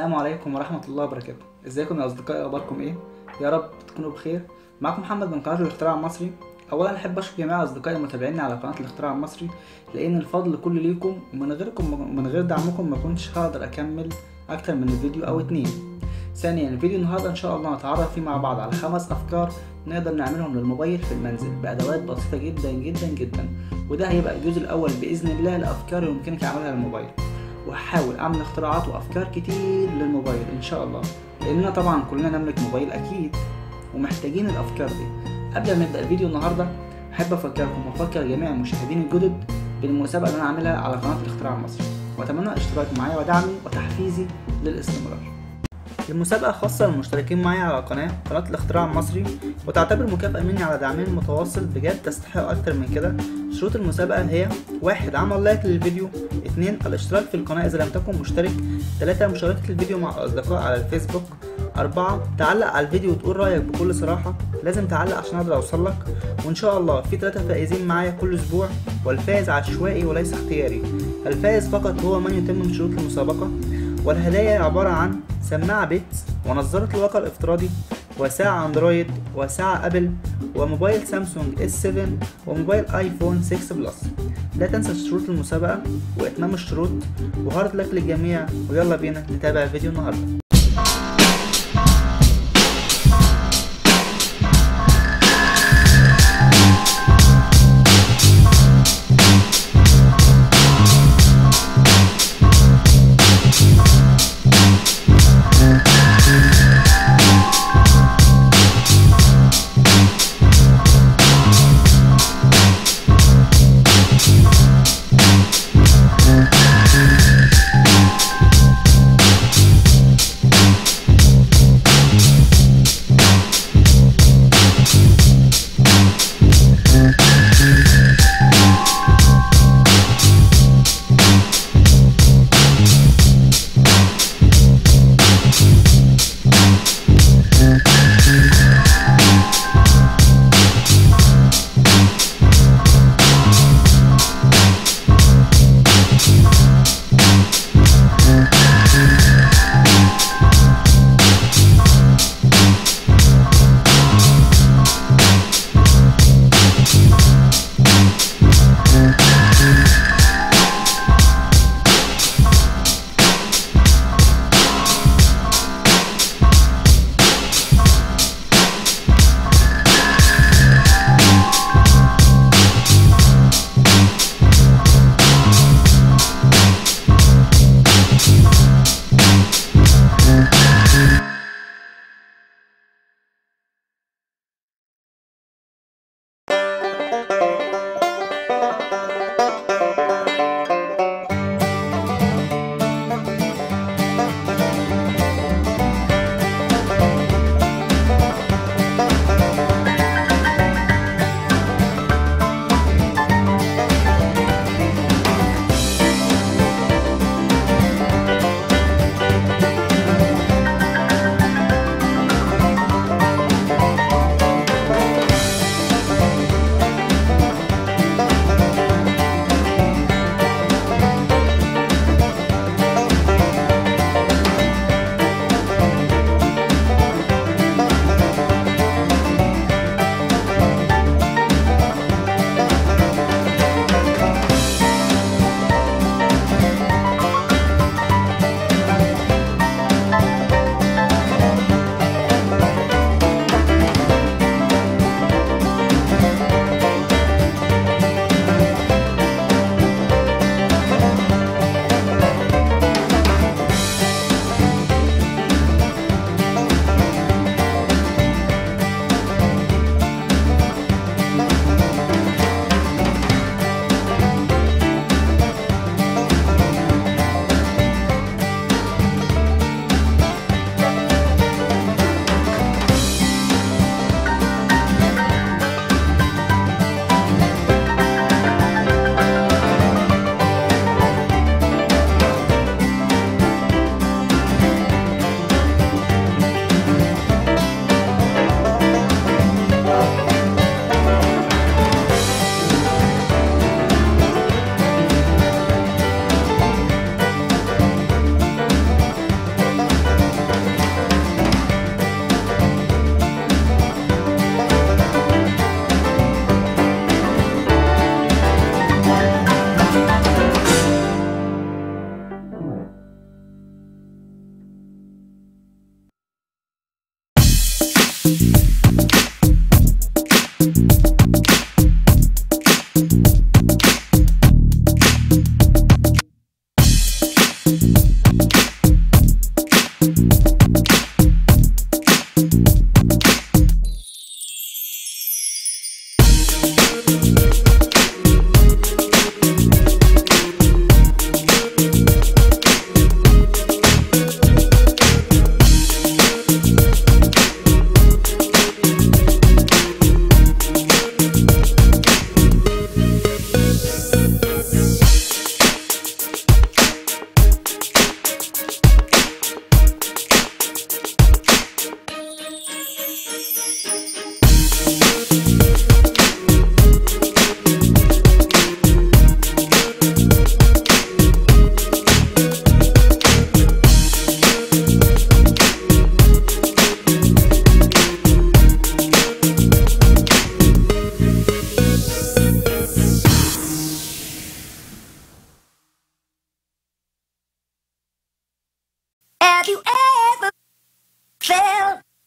السلام عليكم ورحمة الله وبركاته ازيكم يا اصدقائي اخباركم ايه يا رب تكونوا بخير معكم محمد من قناة الاختراع المصري اولا احب اشكر جميع اصدقائي المتابعين على قناة الاختراع المصري لان الفضل كله ليكم ومن غيركم من غير دعمكم ما كنتش هقدر اكمل اكتر من فيديو او اتنين ثانيا فيديو النهارده ان شاء الله نتعرف فيه مع بعض على خمس افكار نقدر نعملهم للموبايل في المنزل بادوات بسيطه جدا جدا جدا وده هيبقى الجزء الاول باذن الله لافكار يمكنك عملها للموبايل وهحاول اعمل اختراعات وافكار كتير للموبايل ان شاء الله لاننا طبعا كلنا نملك موبايل اكيد ومحتاجين الافكار دي قبل ما نبدا الفيديو النهارده احب افكركم وافكر جميع المشاهدين الجدد بالمسابقه اللي انا عاملها على قناه الاختراع المصري واتمنى الاشتراك معايا ودعمي وتحفيزي للاستمرار المسابقة خاصة للمشتركين معايا على القناة قناة الاختراع المصري وتعتبر مكافأة مني على دعمين متواصل بجد تستحق أكتر من كده شروط المسابقة هي واحد عمل لايك للفيديو اتنين الاشتراك في القناة إذا لم تكن مشترك تلاتة مشاركة الفيديو مع الأصدقاء على الفيسبوك أربعة تعلق على الفيديو وتقول رأيك بكل صراحة لازم تعلق عشان أقدر أوصلك وإن شاء الله في تلاتة فائزين معايا كل أسبوع والفائز عشوائي وليس اختياري الفائز فقط هو من يتم من شروط المسابقة والهدايا عبارة عن سماعة بيتس ونظارة الواقع الافتراضي وساعة اندرويد وساعة ابل وموبايل سامسونج اس 7 وموبايل ايفون 6 بلس لا تنسى شروط المسابقة واتمام الشروط وهارد لك للجميع ويلا بينا نتابع الفيديو النهارده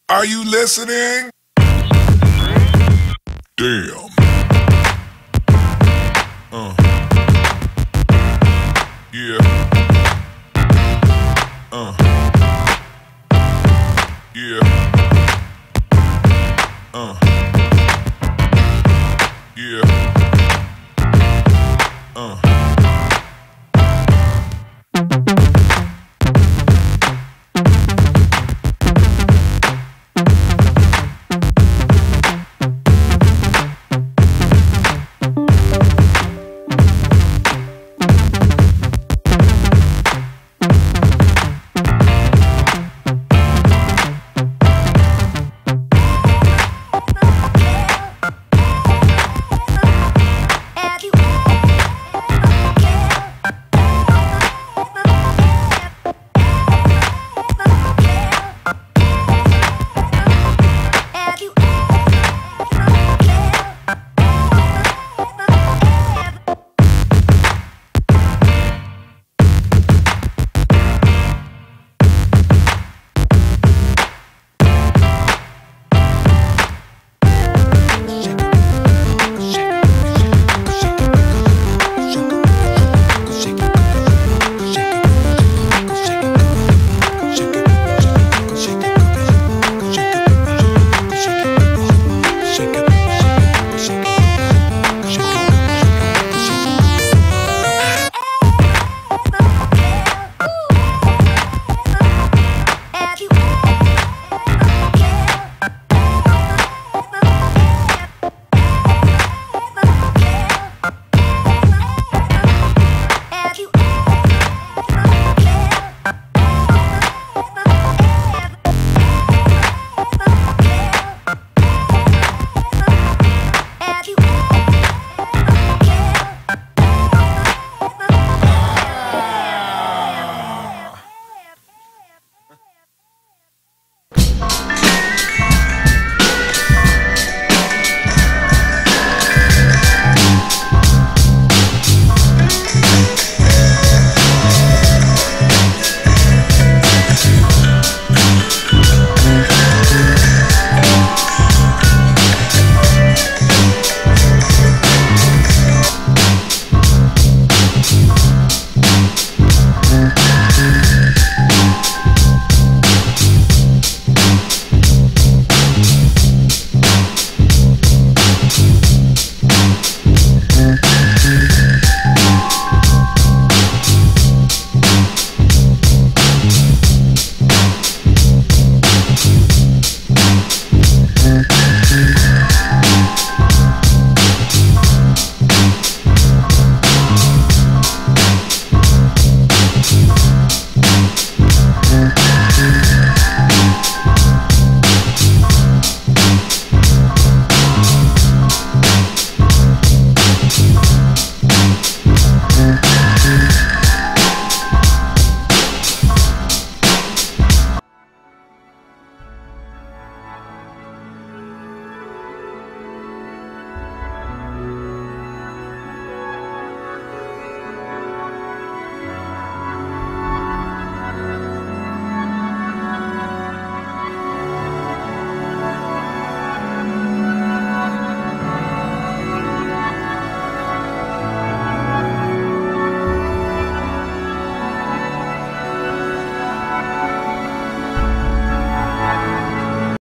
Are you listening? Damn. Uh. Yeah. Uh. Yeah.